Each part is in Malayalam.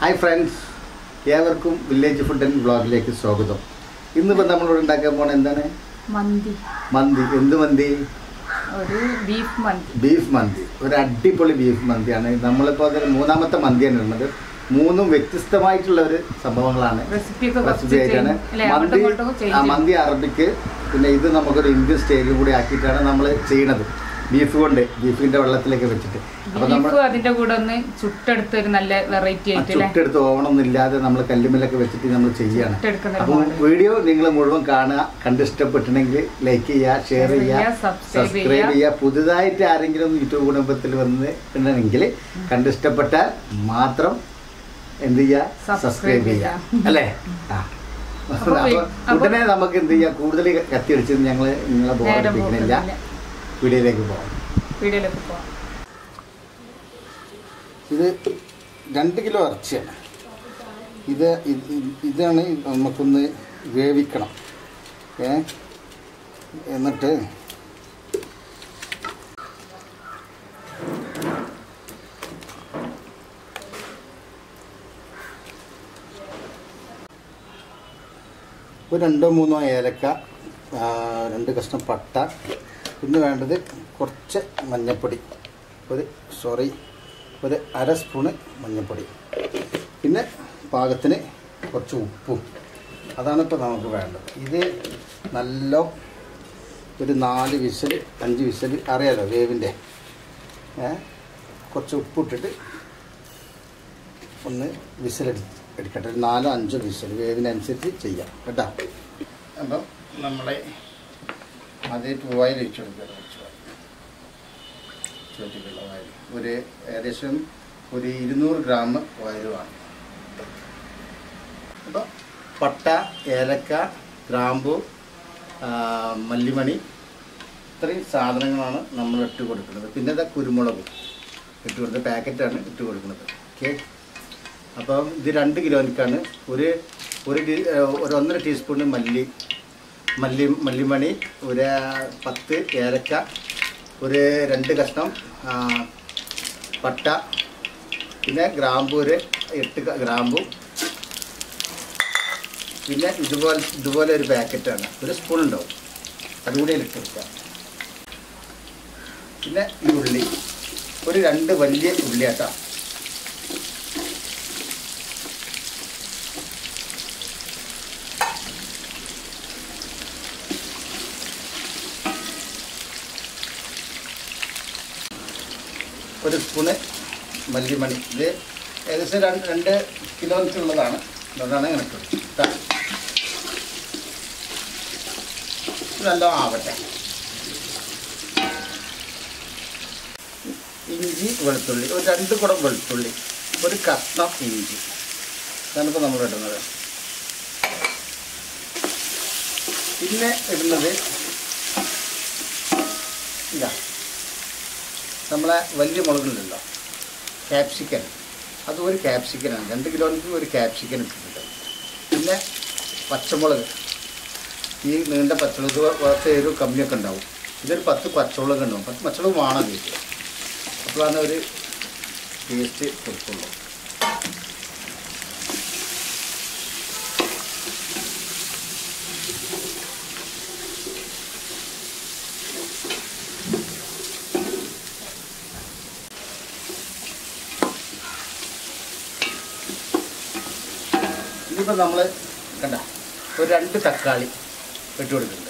ഹായ് ഫ്രണ്ട്സ് ഏവർക്കും വില്ലേജ് ഫുഡ് ആൻഡ് ബ്ലോഗിലേക്ക് സ്വാഗതം ഇന്നിപ്പോൾ നമ്മളിവിടെ ഉണ്ടാക്കാൻ പോണ എന്താണ് മന്തി മന്തി എന്ത് മന്തി ഒരു ബീഫ് മന്തി ബീഫ് മന്തി ഒരു അടിപൊളി ബീഫ് മന്തിയാണ് നമ്മളിപ്പോൾ അതിൽ മൂന്നാമത്തെ മന്തിയാണ് ഇടുന്നത് മൂന്നും വ്യത്യസ്തമായിട്ടുള്ള ഒരു സംഭവങ്ങളാണ് റെസിപ്പി ഒക്കെ റെസിപ്പി കുറച്ച് ആയിട്ടാണ് change- അല്ലേ, അങ്ങോട്ടും മന്തി ഇങ്ങോട്ടും ആ change മന്തി അറബിക്ക് പിന്നെ ഇത് നമുക്കൊരു ഇന്ത്യൻ സ്റ്റൈലിൽ കൂടി ആക്കിയിട്ടാണ് നമ്മൾ ചെയ്യണത് ബീഫ് കൊണ്ട് ബീഫിന്റെ വെള്ളത്തിലേക്ക് വെച്ചിട്ട് അപ്പോൾ നമ്മൾ ബീഫ് അതിന്റെ കൂടെ ഒന്ന് ചുട്ടെടുത്ത് ഒരു നല്ല വെറൈറ്റി ആയിട്ട് അല്ലേ ചുട്ടെടുത്ത് ഓവണൊന്നും ഇല്ലാതെ നമ്മൾ കല്ലുമ്മലൊക്കെ വെച്ചിട്ട് നമ്മൾ ചെയ്യാണ് ചുട്ടെടുക്കുന്ന ഒരു അപ്പോൾ model. വീഡിയോ നിങ്ങൾ മുഴുവൻ കാണുക കണ്ടിഷ്ടപ്പെട്ടിട്ടുണ്ടെങ്കിൽ ലൈക്ക് ചെയ്യുക ഷെയർ Share ചെയ്യുക ചെയ്യുക, subscribe സബ്സ്ക്രൈബ് ചെയ്യുക പുതുതായിട്ട് ആരെങ്കിലും യൂട്യൂബ് കുടുംബത്തിൽ വന്ന് ഉണ്ടെങ്കിൽ കണ്ടിഷ്ടപ്പെട്ടാൽ മാത്രം എന്ത് ചെയ്യുക Subscribe സബ്സ്ക്രൈബ് ചെയ്യുക ചെയ്യുക. അല്ലേ ആ അപ്പൊ അപ്പോൾ അപ്പൊ- ഉടനെ നമുക്ക് എന്ത് ചെയ്യാം കൂടുതൽ കത്തിയടിച്ച് ഞങ്ങൾ നിങ്ങളെ നേരം ബോറടിപ്പിക്കുന്നില്ല പോകുന്നില്ല വീഡിയോയിലേക്ക് പോകാം വീഡിയോയിലേക്ക് പോവാം ഇത് രണ്ട് കിലോ ഇറച്ചിയാണ് ഇത് ഇത് ഇതാണ് നമുക്കൊന്ന് വേവിക്കണം ഏ എന്നിട്ട് ഒരു രണ്ടോ മൂന്നോ ഏലക്ക ആ, രണ്ട് കഷ്ണം പട്ട പിന്നെ വേണ്ടത് കുറച്ച് മഞ്ഞൾപ്പൊടി ഒരു സോറി ഒരു അര സ്പൂണ് മഞ്ഞൾപ്പൊടി പിന്നെ പാകത്തിന് കുറച്ച് ഉപ്പും അതാണ് ഇപ്പോൾ നമുക്ക് വേണ്ടത് ഇത് നല്ല ഒരു നാല് വിസൽ അഞ്ച് വിസൽ അറിയാലോ വേവിൻ്റെ ഏ കുറച്ച് ഉപ്പിട്ടിട്ട് ഒന്ന് വിസിലെടു എടുക്കട്ടെ ഒരു നാലോ അഞ്ചോ വിസിൽ വേവിനനുസരിച്ച് ചെയ്യാം കേട്ടോ അപ്പം നമ്മളെ അതേ ഓയിൽ ഒഴിച്ചു കൊടുക്കുക കുറച്ച് ചോറ്റിക്കുള്ള ഓയിൽ ഒരു ഏകദേശം ഒരു ഇരുന്നൂറ് ഗ്രാം ഓയിലുമാണ് അപ്പോൾ പട്ട ഏലക്ക ഗ്രാമ്പു ആ, മല്ലിമണി ഇത്രയും സാധനങ്ങളാണ് നമ്മൾ ഇട്ട് കൊടുക്കുന്നത് പിന്നെ ഇതാ കുരുമുളകും ഇട്ട് കൊടുത്ത പാക്കറ്റാണ് ഇട്ട് കൊടുക്കുന്നത് ഓക്കെ അപ്പം ഇത് രണ്ട് കിലോനിക്കാണ് ഒരു ഒരു ടീ- ഏ, ഒരു ഒന്നര ടീസ്പൂണ് മല്ലി മല്ലി മല്ലിമണി ഒരു പത്ത് ഏലക്ക ഒരു രണ്ട് കഷ്ണം ആ, പട്ട പിന്നെ ഗ്രാമ്പൂ ഒരു എട്ട് ക- ഗ്രാമ്പു പിന്നെ ഇതുപോലെ ഇതുപോലെ ഒരു പാക്കറ്റാണ് ഒരു സ്പൂൺ ഉണ്ടാവും അതുകൂടി ഇട്ട് കൊടുക്കാം പിന്നെ ഈ ഉള്ളി ഒരു രണ്ട് വലിയ ഉള്ളിയാട്ടോ ഒരു സ്പൂണ് മല്ലിമണി ഇത് ഏകദേശം രണ്ട് രണ്ട് കിലോയ്ക്കുള്ളതാണ് അതുകൊണ്ടാണ് കണക്ക് കേട്ടോ ഇത് നല്ല ആവട്ടെ ഇഞ്ചി വെളുത്തുള്ളി ഒരു രണ്ട് കുടം വെളുത്തുള്ളി ഒരു കഷ്ണം ഇഞ്ചി ഇതാണിപ്പോൾ നമ്മൾ ഇടുന്നത് പിന്നെ ഇടുന്നത് ഇതാ നമ്മളെ വലിയ മുളകുണ്ടല്ലോ ക്യാപ്സിക്കൻ അത് ഒരു ക്യാപ്സിക്കനാണ് രണ്ട് കിലോയ്ക്ക് ഒരു ക്യാപ്സിക്കൻ ഇട്ടിട്ടുണ്ട് പിന്നെ പച്ചമുളക് ഈ നീണ്ട പച്ചമുളക് കുറച്ച് എരിവ് കമ്മിയൊക്കെ ഉണ്ടാവും ഇതൊരു പത്ത് പച്ചമുളക് ഉണ്ടാവും പത്ത് പച്ചമുളക് വേണം ഇതിൽ അപ്പോഴാണ് ഒരു ടേസ്റ്റ് കൊടുക്കുള്ളൂ ഇനിയിപ്പോൾ നമ്മൾ കണ്ട ഒരു രണ്ട് തക്കാളി ഇട്ട് കൊടുക്കുന്നുണ്ട്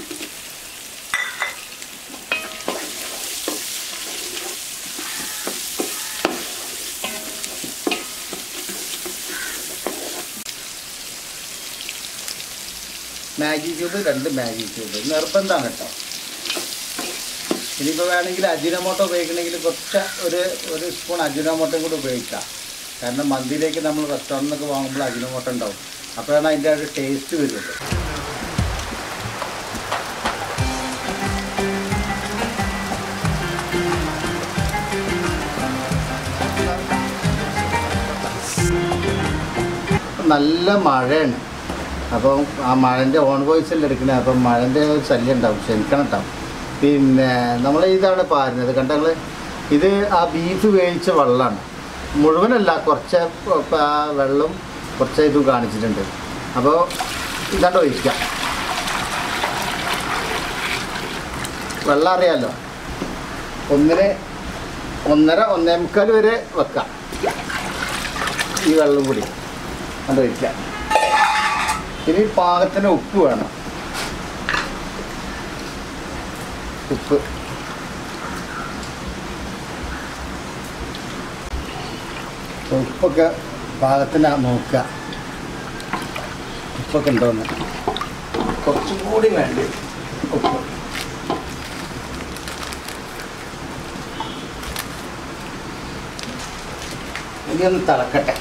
മാഗി ക്യൂബ് രണ്ട് മാഗി ക്യൂബ് നിർബന്ധമാണ് കേട്ടോ ഇനിയിപ്പോൾ വേണമെങ്കിൽ അജിനോമോട്ടോ ഉപയോഗിക്കണമെങ്കിൽ കുറച്ച് ഒരു ഒരു സ്പൂൺ അജിനോമോട്ടയും കൂടി ഉപയോഗിക്കാം കാരണം മന്തിയിലേക്ക് നമ്മൾ റെസ്റ്റോറൻറ്റിലൊക്കെ വാങ്ങുമ്പോൾ അജിനോമോട്ടോ ഉണ്ടാവും അപ്പോഴാണ് അതിൻ്റെ ഒരു ടേസ്റ്റ് വരുന്നത് നല്ല മഴയാണ് അപ്പം ആ മഴൻ്റെ ഓൺ വോയിസല്ലേ എടുക്കണേ അപ്പം മഴൻ്റെ ശല്യം ഉണ്ടാവും ക്ഷമിക്കണം കേട്ടോ പിന്നെ നമ്മൾ ഇതാണ് പാരുന്നത് കണ്ടങ്ങൾ ഇത് ആ ബീഫ് വേവിച്ച വെള്ളമാണ് മുഴുവനല്ല കുറച്ച് പ- പ- വെള്ളം കുറച്ച് ഇതും കാണിച്ചിട്ടുണ്ട് അപ്പോൾ ഇതാണ്ട് ഒഴിക്കാം വെള്ളം അറിയാമല്ലോ ഒന്നിന് ഒന്നര ഒന്നേ മുക്കാൽ വരെ വെക്കാം ഈ വെള്ളം കൂടി അത് ഒഴിക്കാം ഇനി പാകത്തിന് ഉപ്പ് വേണം ഉപ്പ് ഉപ്പൊക്കെ പാകത്തിന് നോക്കുക ഉപ്പൊക്കെ ഉണ്ടോന്ന് കുറച്ചും കൂടി വേണ്ടി ഉപ്പ് ഇനി ഒന്ന് തിളക്കട്ടെ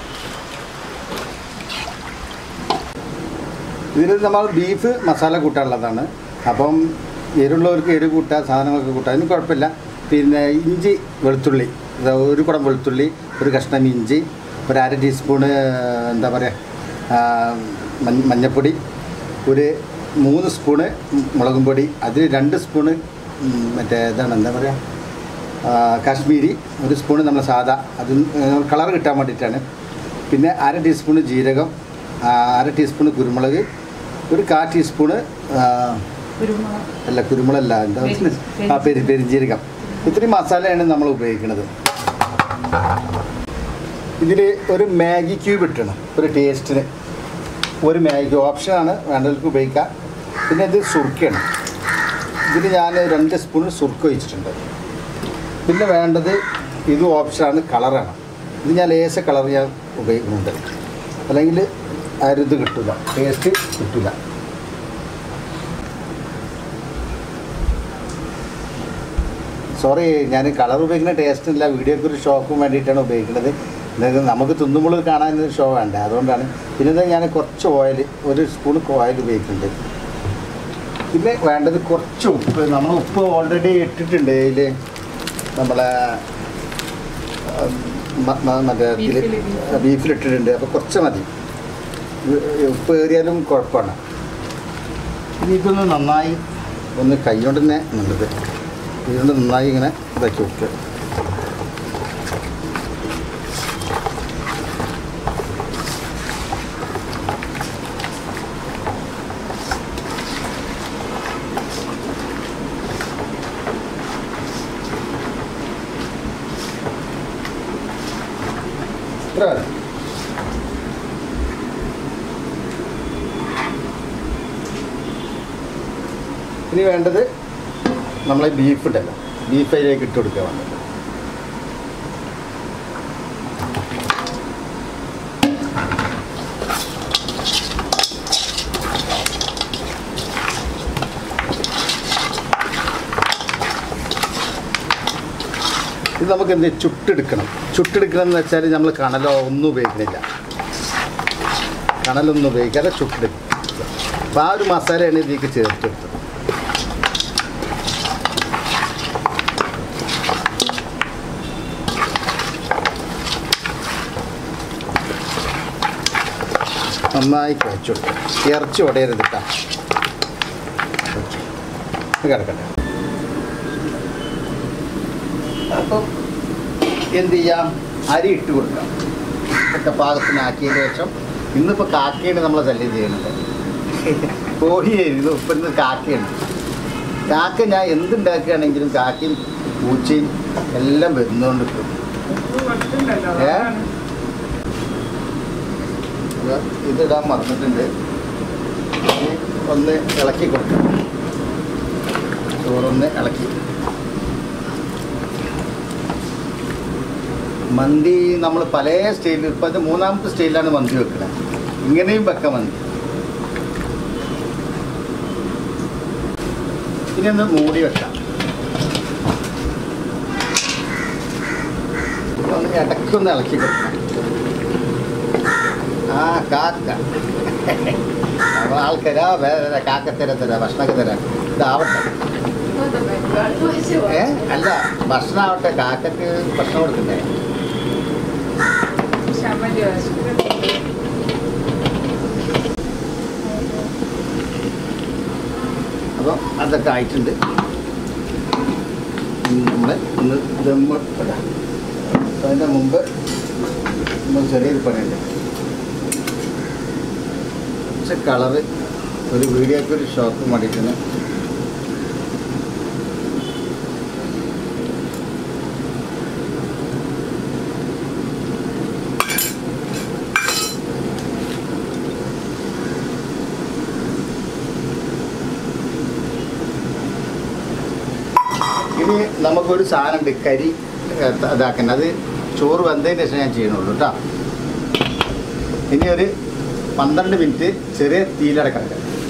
ഇതിൽ നമ്മൾ ബീഫ് മസാല കൂട്ടാനുള്ളതാണ് അപ്പം എരുള്ളവർക്ക് എരു കൂട്ടാം സാധനങ്ങളൊക്കെ കൂട്ടാം അതിന് കുഴപ്പമില്ല പിന്നെ ഇഞ്ചി വെളുത്തുള്ളി ഇത് ഒരു കുടം വെളുത്തുള്ളി ഒരു കഷ്ണം ഇഞ്ചി ഒരു അര ടീസ്പൂണ് എന്താ പറയുക മഞ്ഞ മഞ്ഞൾപ്പൊടി ഒരു മൂന്ന് സ്പൂണ് മുളകും പൊടി അതിൽ രണ്ട് സ്പൂണ് ഉം, മറ്റേ ഇതാണ് എന്താ പറയുക ആ, കാശ്മീരി ഒരു സ്പൂണ് നമ്മൾ സാദാ അത് കളർ കിട്ടാൻ വേണ്ടിയിട്ടാണ് പിന്നെ അര ടീസ്പൂണ് ജീരകം ആ, അര ടീസ്പൂണ് കുരുമുളക് ഒരു കാ ടീസ്പൂണ് ആ, കുരുമുളക് അല്ല കുരുമുളകല്ല എന്താ പെരി- ആ പെരി പെരിഞ്ജീരകം ഇത്രയും മസാലയാണ് നമ്മൾ ഉപയോഗിക്കുന്നത് ഇതിൽ ഒരു മാഗി ക്യൂബ് ഇട്ടണം ഒരു ടേസ്റ്റിന് ഒരു മാഗി ഓപ്ഷനാണ് വേണ്ടവർക്ക് ഉപയോഗിക്കാം പിന്നെ ഇത് സുർക്കയാണ് ഇതിൽ ഞാൻ രണ്ട് സ്പൂൺ സുർക്ക ഒഴിച്ചിട്ടുണ്ട് പിന്നെ വേണ്ടത് ഇത് ഓപ്ഷനാണ് കളറാണ് ഇത് ഞാൻ ലേശ കളർ ഞാൻ ഉപയോഗിക്കുന്നുണ്ട് അല്ലെങ്കിൽ അരുത് കിട്ടില്ല ടേസ്റ്റ് കിട്ടില്ല സോറി ഞാൻ കളർ ഉപയോഗിക്കുന്ന ടേസ്റ്റ് ഇല്ല വീഡിയോക്ക് ഒരു ഷോക്കും വേണ്ടിയിട്ടാണ് ഉപയോഗിക്കുന്നത് ഇത് നമുക്ക് തിന്നുമ്പോൾ കാണാൻ ഒരു ഷോ വേണ്ട അതുകൊണ്ടാണ് പിന്നെ ഇത് ഞാൻ കുറച്ച് ഓയിൽ ഒരു സ്പൂൺ ഓയിൽ ഉപയോഗിക്കുന്നുണ്ട് പിന്നെ വേണ്ടത് കുറച്ച് ഉപ്പ് നമ്മൾ ഉപ്പ് ഓൾറെഡി ഇട്ടിട്ടുണ്ട് ഇതിൽ നമ്മളെ ഉം, മ- മ- മറ്റേ ഇതിൽ ബീഫില്, ബീഫ്. ബീഫിലിട്ടിട്ടുണ്ട് അപ്പോൾ കുറച്ച് മതി ഇത് ഉപ്പ് ഏറിയാലും കുഴപ്പമാണ് ഇനി ഇതൊന്ന് നന്നായി ഒന്ന് കൈകൊണ്ട് തന്നെ നല്ലത് കൈകൊണ്ട് നന്നായി ഇങ്ങനെ ഇതാക്കി വെക്കുക ഇത്ര മതി. ഇനി വേണ്ടത് നമ്മളെ ബീഫ് ഉണ്ടല്ലോ ബീഫ് അതിലേക്ക് ഇട്ട് കൊടുക്കുക വേണ്ടത് ഇത് നമുക്ക് എന്ത് ചുട്ടെടുക്കണം ചുട്ടെടുക്കണം എന്ന് വെച്ചാൽ നമ്മൾ കണലോ ഒന്നും ഉപയോഗിക്കുന്നില്ല കണലൊന്നും ഉപയോഗിക്കാതെ ചുട്ടെടുക്കും അപ്പോൾ ആ ഒരു മസാലയാണ് ഇതിലേക്ക് ചേർത്തെടുത്തത് നന്നായി കുഴച്ചു കൊടുക്കുക ഇറച്ചി ഉടയരുത് കേട്ടോ ഇത് കിടക്കട്ടെ അപ്പം എന്ത് ചെയ്യാം അരി ഇട്ട് കൊടുക്കാം ഒക്കെ പാകത്തിനാക്കിയതിന് ശേഷം ഇന്നിപ്പോൾ കാക്കയാണ് നമ്മളെ ശല്യം ചെയ്യുന്നത് കോഴിയായിരുന്നു ഇപ്പം ഇന്ന് കാക്കയാണ് കാക്ക ഞാൻ എന്തുണ്ടാക്കുകയാണെങ്കിലും കാക്കയും പൂച്ചയും എല്ലാം വരുന്നുകൊണ്ട് നിൽക്കും ഏ? ഇത് ഇതിടാൻ മറന്നിട്ടുണ്ട് ഇനി ഒന്ന് ഇളക്കി കൊടുക്കാം ചോറൊന്ന് ഇളക്കി മന്തി നമ്മൾ പല സ്റ്റൈലിൽ ഇപ്പം ഇത് മൂന്നാമത്തെ സ്റ്റൈലിലാണ് മന്തി വെക്കുന്നത് ഇങ്ങനെയും വെക്കാം മന്തി ഇനി ഒന്ന് മൂടി വെക്കാം ഒന്ന് ഇടയ്ക്കൊന്ന് ഇളക്കി കൊടുക്കാം ആ കാക്ക നമ്മൾ ആൾക്കാരാ വേറെ കാക്ക തരാ തരാ ഭക്ഷണമൊക്കെ തരാം ഇതാവട്ടെ ഏ അല്ല ഭക്ഷണം ആവട്ടെ കാക്കക്ക് ഭക്ഷണം കൊടുക്കണ്ടേ ശമരി അപ്പോൾ അതൊക്കെ ആയിട്ടുണ്ട് നമ്മൾ ഒന്ന് ദമ്മ് ഇടാം. അപ്പോൾ അതിൻ്റെ മുമ്പ് നമ്മൾ ചെറിയൊരു പണിയുണ്ട് കുറച്ച് കളറ് ഒരു വീഡിയോക്ക് ഒരു ഷോപ്പ് വേണ്ടിയിട്ടാണ് ഇനി നമുക്കൊരു സാധനമുണ്ട് കരി ഏ, ത- ഇതാക്കണം അത് ചോറ് വെന്തതിന് ശേഷം ഞാൻ ചെയ്യണുള്ളൂ കേട്ടോ ഇനി ഒരു പന്ത്രണ്ട് മിനിറ്റ് ചെറിയ തീയിലടക്കാം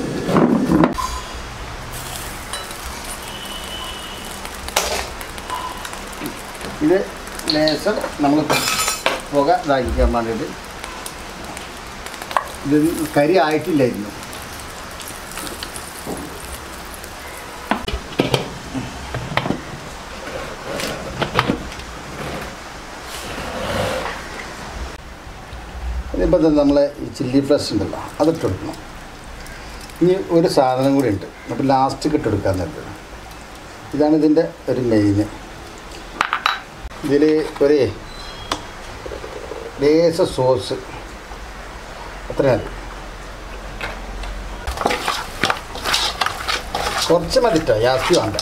ഇത് ലേശം നമ്മൾ പുക ഇതാക്കിക്കാൻ വേണ്ടിയിട്ട് ഇത് കരി ആയിട്ടില്ലായിരുന്നു ഇനിയിപ്പോൾ നമ്മളെ ഈ ചില്ലി ഫ്ലഷ് ഉണ്ടല്ലോ അതിട്ട് കൊടുക്കണം ഇനി ഒരു സാധനം കൂടി ഉണ്ട് അപ്പോൾ ലാസ്റ്റ് ഇട്ടെടുക്കാൻ നേരത്തെ ഇതാണ് ഇതിൻ്റെ ഒരു മെയിന് ഇതിൽ ഒരു ലേശ സോസ് അത്ര മതി കുറച്ച് മതിട്ടോ യാസ്തി വേണ്ട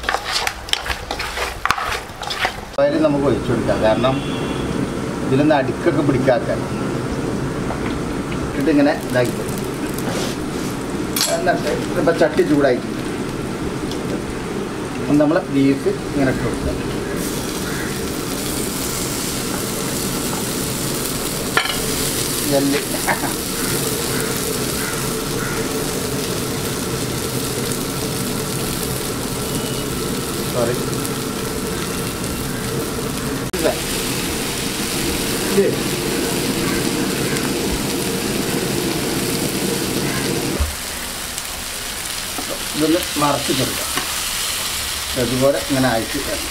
അതിൽ നമുക്ക് ഒഴിച്ചു കൊടുക്കാം കാരണം ഇതിലൊന്ന് അടുക്കൊക്കെ പിടിക്കാക്കാൻ ഇട്ടിട്ട് ഇങ്ങനെ ഇതാക്കി എന്നിട്ട് ഇപ്പം ചട്ടി ചൂടായി നമ്മൾ ബീഫ് ഇങ്ങനെ ഇട്ട് കൊടുക്കുക നെല്ല് സോറി ഇത് ഇതൊന്ന് മറച്ച് കൊടുക്കാം അതുപോലെ ഇങ്ങനെ ആയിട്ട് വരണം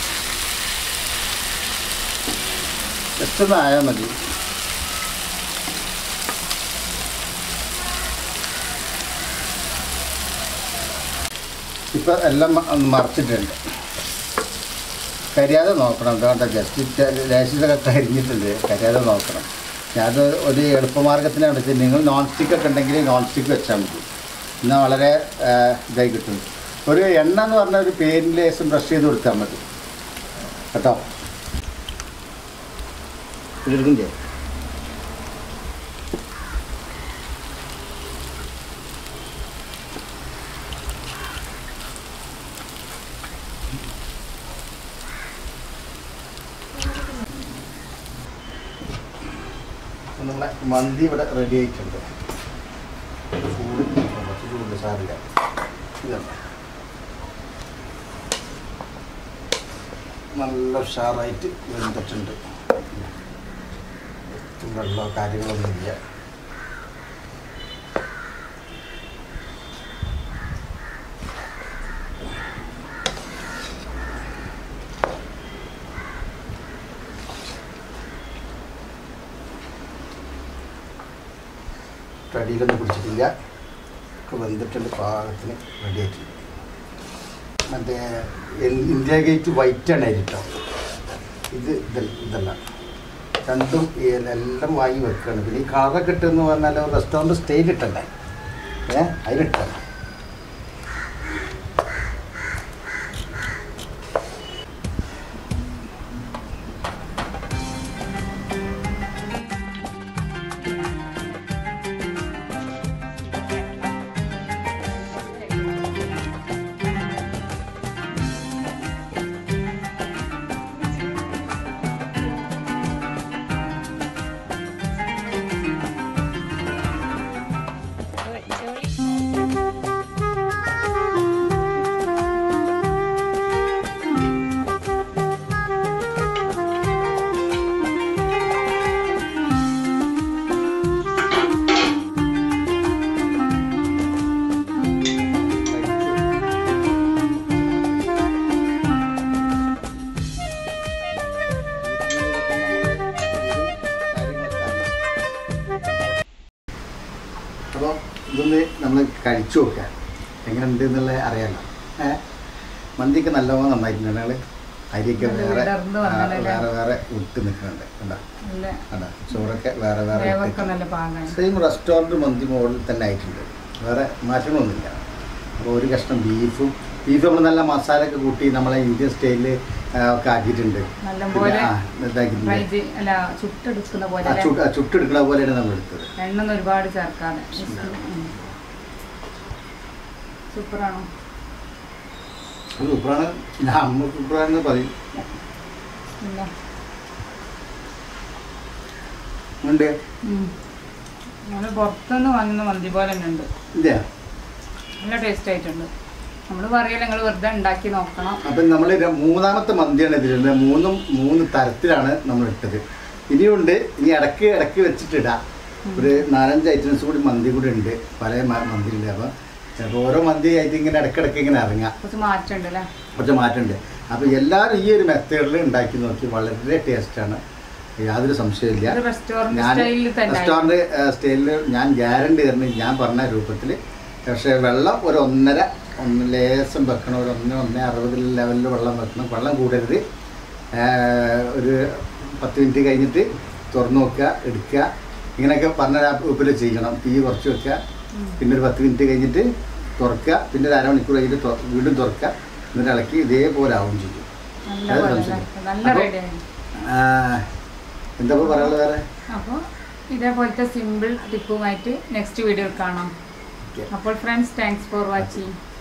ജസ്റ്റ് ഒന്ന് ആയാൽ മതി ഇപ്പം എല്ലാം മ- ഒന്ന് മറച്ചിട്ടുണ്ട് കരിയാതെ നോക്കണം എന്താ ജസ്റ്റ് ലേശിലൊക്കെ കരിഞ്ഞിട്ടുണ്ട് കരിയാതെ നോക്കണം ഞാനത് ഒരു എളുപ്പമാർഗത്തിനാണ് വെച്ചത് നിങ്ങൾ നോൺ സ്റ്റിക്ക് ഒക്കെ ഉണ്ടെങ്കിൽ നോൺ സ്റ്റിക്ക് വെച്ചാൽ മതി എന്നാൽ വളരെ ആ, ഇതായി കിട്ടും ഒരു എണ്ണ എന്ന് പറഞ്ഞ ഒരു പേരിൽ ലേശം ബ്രഷ് ചെയ്ത് കൊടുത്താൽ മതി കേട്ടോ ഇതെടുക്കും ചെയ്യാം അപ്പോൾ നമ്മളെ മന്തി ഇവിടെ റെഡി ആയിട്ടുണ്ട് ചൂട് കുറച്ച് ചൂട് സാറില്ല ഇതാണ് നല്ല ഉഷാറായിട്ട് വെന്തിട്ടുണ്ട് ഒട്ടും വെള്ളമോ കാര്യങ്ങളൊന്നും ഇല്ല അടിയിലൊന്നും പിടിച്ചിട്ടില്ല ഒക്കെ വെന്തിട്ടുണ്ട് പാകത്തിന് റെഡി ആയിട്ടുണ്ട് മറ്റേ ഇൻ- ഇന്ത്യ ഗേറ്റ് വൈറ്റ് ആണ് കേട്ടോ ഇത് ഇതല്ല ഇതല്ല രണ്ടും ഈ എല്ലാം വാങ്ങി വെക്കുകയാണ് പിന്നെ ഈ കളറൊക്കെ ഇട്ടെന്ന് പറഞ്ഞാൽ റെസ്റ്റോറൻറ്റ് സ്റ്റൈൽ ഇട്ടല്ലേ ഏ അതിലിട്ടല്ല അപ്പോൾ ഇതൊന്ന് നമ്മൾ കഴിച്ചു നോക്കാം എങ്ങനെ ഉണ്ട് എന്നുള്ളത് അറിയാമല്ലോ ഏ മന്തിക്ക് നല്ലോണം നന്നായിട്ടുണ്ട് ഞങ്ങൾ അരിയൊക്കെ നല്ല വേറെ വിടർന്ന് ആ, വന്നതല്ലേ? വേറെ വേറെ വിട്ട് നിൽക്കുന്നുണ്ട് കണ്ട നല്ല കണ്ട ചോറൊക്കെ വേറെ വേറെ വേവൊക്കെ നല്ല പാകമാണ് സെയിം റെസ്റ്റോറൻറ്റ് മന്തി മോഡൽ തന്നെ ആയിട്ടുണ്ട് വേറെ മാറ്റങ്ങളൊന്നുമില്ല അപ്പോൾ ഒരു കഷ്ണം ബീഫും ബീഫ് നമ്മൾ നല്ല മസാല ഒക്കെ കൂട്ടി നമ്മളെ ഇന്ത്യൻ സ്റ്റൈലിൽ ഒക്കെ ആക്കിയിട്ടുണ്ട് നല്ലപോലെ പിന്നെ, ആ, ഇതാക്കിയിട്ടുണ്ട് ഫ്രൈ ചെയ്- അല്ല ചുട്ടെടുക്കുന്ന പോലെ ആ, ചുട്ട് ആ, ചുട്ടെടുക്കണ പോലെയാണ് നമ്മൾ എടുത്തത് എണ്ണ ഒന്നും ഒരുപാട് ചേർക്കാതെ ഉം. സൂപ്പറാണോ അത് സൂപ്പറാണ് ഞാൻ അമ്മ സൂപ്പറാണെന്ന് പറയും ഇല്ല ഉണ്ട് നമ്മൾ പുറത്തുനിന്ന് വാങ്ങുന്ന മന്തി പോലെ തന്നെ ഉണ്ട് ഇല്ല നല്ല ടേസ്റ്റ് ആയിട്ടുണ്ട് നമ്മൾ പറയല നിങ്ങൾ വെറുതെ ഉണ്ടാക്കി നോക്കണം അപ്പം നമ്മൾ മൂന്നാമത്തെ മന്തിയാണ് ഇതിലുള്ളത് മൂന്നും മൂന്ന് തരത്തിലാണ് നമ്മൾ ഇട്ടത് ഇനിയുണ്ട് ഇനി ഇടയ്ക്ക് ഇടയ്ക്ക് വെച്ചിട്ടിടാം ഒരു നാലഞ്ച് ഐറ്റംസ് കൂടി മന്തി കൂടി ഉണ്ട് പല മ- മന്തിയുണ്ട് അപ്പം ചിലപ്പോൾ ഓരോ മന്തി ആയിട്ട് ഇങ്ങനെ ഇടയ്ക്കിടയ്ക്ക് ഇങ്ങനെ ഇറങ്ങാം കുറച്ച് മാറ്റമുണ്ട് അല്ലേ കുറച്ച് മാറ്റമുണ്ട് അപ്പോൾ എല്ലാവരും ഈ ഒരു മെത്തേഡിൽ ഉണ്ടാക്കി നോക്കി വളരെ ടേസ്റ്റാണ് യാതൊരു സംശയമില്ല ഒരു റെസ്റ്റോറന്റ് ഞാൻ സ്റ്റൈലിൽ തന്നെ റെസ്റ്റോറൻറ്റ് സ്റ്റൈലിൽ ഞാൻ ഗ്യാരണ്ടി തരുന്നു ഞാൻ പറഞ്ഞ രൂപത്തിൽ പക്ഷേ വെള്ളം ഒരു ഒന്നര ഒന്ന് ലേശം വെക്കണം ഒരു ഒന്ന് ഒന്ന് അറുപത് ലെവലിൽ വെള്ളം വെക്കണം വെള്ളം കൂടരുത് ആ, ഒരു പത്ത് മിനിറ്റ് കഴിഞ്ഞിട്ട് തുറന്നു നോക്കുക എടുക്കുക ഇങ്ങനെയൊക്കെ പറഞ്ഞ ഉപ്പിൽ ചെയ്യണം തീ കുറച്ച് വെക്കുക പിന്നെ ഒരു പത്ത് മിനിറ്റ് കഴിഞ്ഞിട്ട് തുറക്കുക പിന്നെ ഒരു അരമണിക്കൂർ കഴിഞ്ഞിട്ട് തൊ- വീണ്ടും തുറക്കുക എന്നിട്ട് ഇളക്കി ഇതേപോലെ ആവും ചെയ്യും നല്ല അത് പോലെ സംശയം. അല്ലേ? നല്ല അപ്പൊ- റെഡിയായി ആ, എന്താ ഇപ്പോൾ പറയാനുള്ളത് വേറെ അപ്പോൾ ഇതേപോലത്തെ സിമ്പിൾ ടിപ്പുമായിട്ട് നെക്സ്റ്റ് വീഡിയോയിൽ കാണാം ഓക്കെ അപ്പോൾ ഫ്രണ്ട്സ് താങ്ക്സ് ഫോർ വാച്ചിങ്